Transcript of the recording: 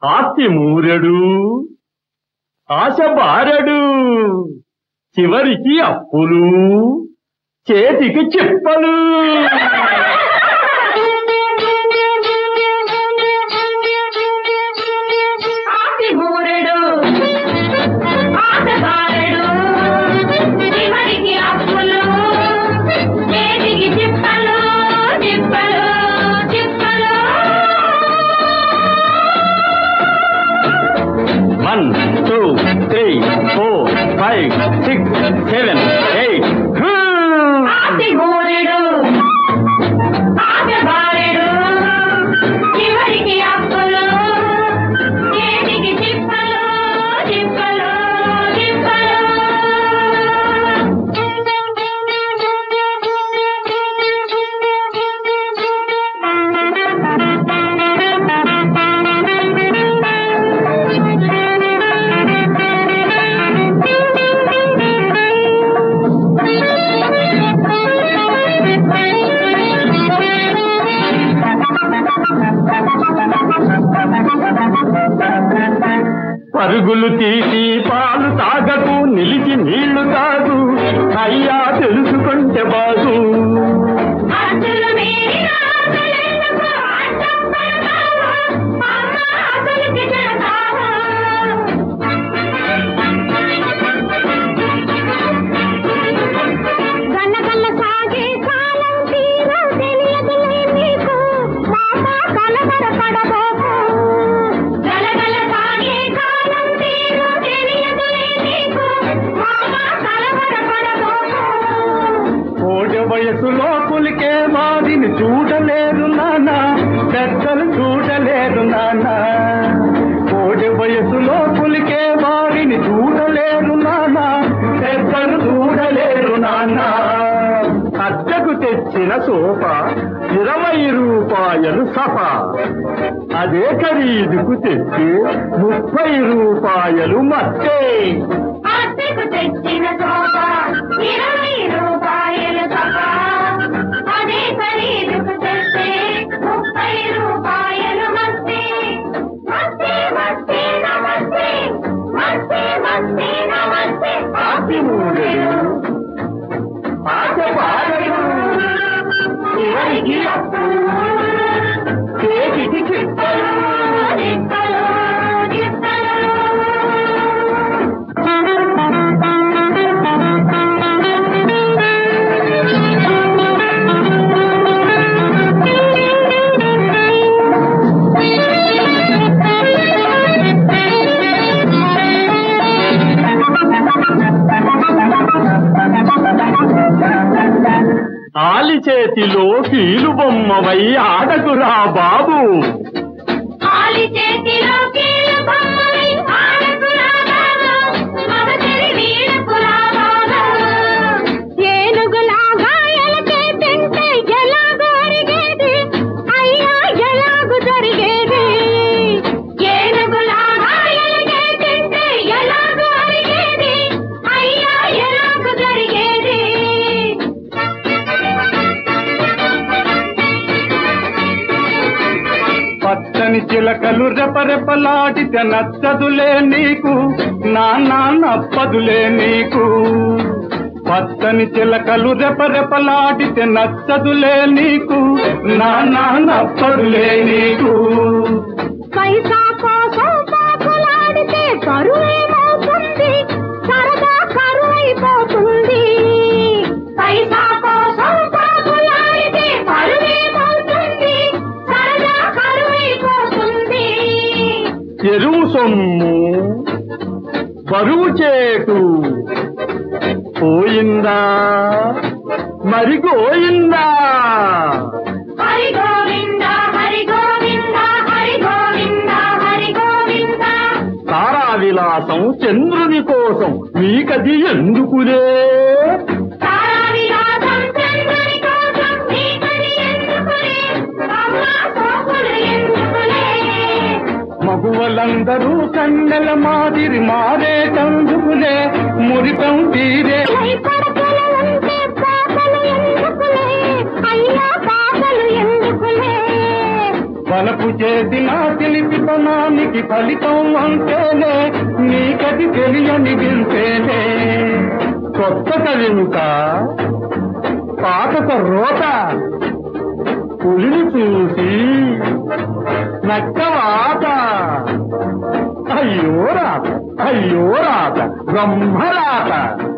ఆస్తి మూరెడు ఆశ బారెడు చివరికి అప్పులు చేతికి చెప్పలు ఆస్తి మూరెడు ఆశగారెడు చివరికి అప్పులు చేతికి చిప్పలు చిప్పలు చిప్పలు one two three four five six seven eight ఆస్తి మూరెడు ఆశగారెడు చివరికి అప్పులు చేతికి చిప్పలు చిప్పలు పరుగులు తీసి పాలు తాగకు నిలిచి నీళ్లు తాగు అయ్యా తెలుసుకుంటే బాగు అసలు మీరిన ఆశలెందుకు అడ్డం పడతావా? అమ్మ అసలుకి చెడతావా? గన్నగల్ల సాగే కాలం తీరం తెలియదులే నీకు మామ కలవరపడబోకు గలగల సాగే కాలం తీరం తెలియదులే నీకు మామ కలవరపడబోకు కోడి వయసులో పులికే వారిని చూడలేరు నాన్న పెద్దలు చూడలేరు నాన్న కోడి వయసులో పులికే వారిని చూడలేరు నాన్న పెద్దలు చూడలేరు నాన్న అద్దకు తెచ్చిన సోఫ ఇరవై రూపాయలు సఫా అదే ఖరీదుకు తెచ్చి ముప్పై రూపాయలు మత్తే అద్దెకు తెచ్చిన సోఫా ఇరవై రూపాయలు సఫా అదే ఖరీదుకు తెస్తే ముప్పై రూపాయలు మస్తే మస్తే మస్తే నమస్తే మస్తే మస్తే నమస్తే ఆపి మూడెడు ఆశ బారెడు చివరికి అప్పులు చేతికి చిప్పలు దిక్కలు, దిక్కలు. ఆలి చేతిలో కీలు బొమ్మవై ఆడకురా బాబు ఆలి చేతిలో కీలు బొమ్మై ఆడకురా బాబు, మగసిరి వీడకురా బాబు. ఏనుగులాగా ఎలకే తింటే ఎలాగో అరిగేది? అయ్యా ఎలాగు జరిగేది? ఏనుగులాగా ఎలకే తింటే ఎలాగో అరిగేది? అయ్యా ఎలాగు జరిగేది? పచ్చని చిలకలు రెపరెపలాడితే నచ్చదులే నీకు నాన్న నప్పదులే నీకు పచ్చని చిలకలు రెపరెపలాడితే నచ్చదులే నీకు నాన్న నప్పదులే నీకు పైసా కోసం పాకులాడితే కరువేమవుతుంది సరదా కరువైపోతుంది పైసా కోసం పాకులాడితే కరువేమవుతుంది సరదా కరువైపోతుంది ఎరువు సొమ్ము బరువు చేటు పోయిందా మరి గోయిందా హరి గోవింద హరి గోవింద హరి గోవింద హరి గోవింద తారా విలాసం చంద్రుని కోసం మీకది ఎందుకులే తారా విలాసం చంద్రుని కోసం నీకది ఎందుకులే అమ్మ సోకులు ఎందుకులే మగువలందరూ కన్నెల మాదిరి మారేటందుకులే మురిపం తీరే పడకలు ఉంటే పాపలు ఎందుకులే అయ్యా పాపలు ఎందుకులే వలపు చేసిన తెలిపితనానికి ఫలితం అంటేనే నీకది తెలియని వింటేనే కొత్త కలిముక పాతక రోత పులిని చూసి నక్కవాత అయ్యో రాత అయ్యో రాత బ్రహ్మరాత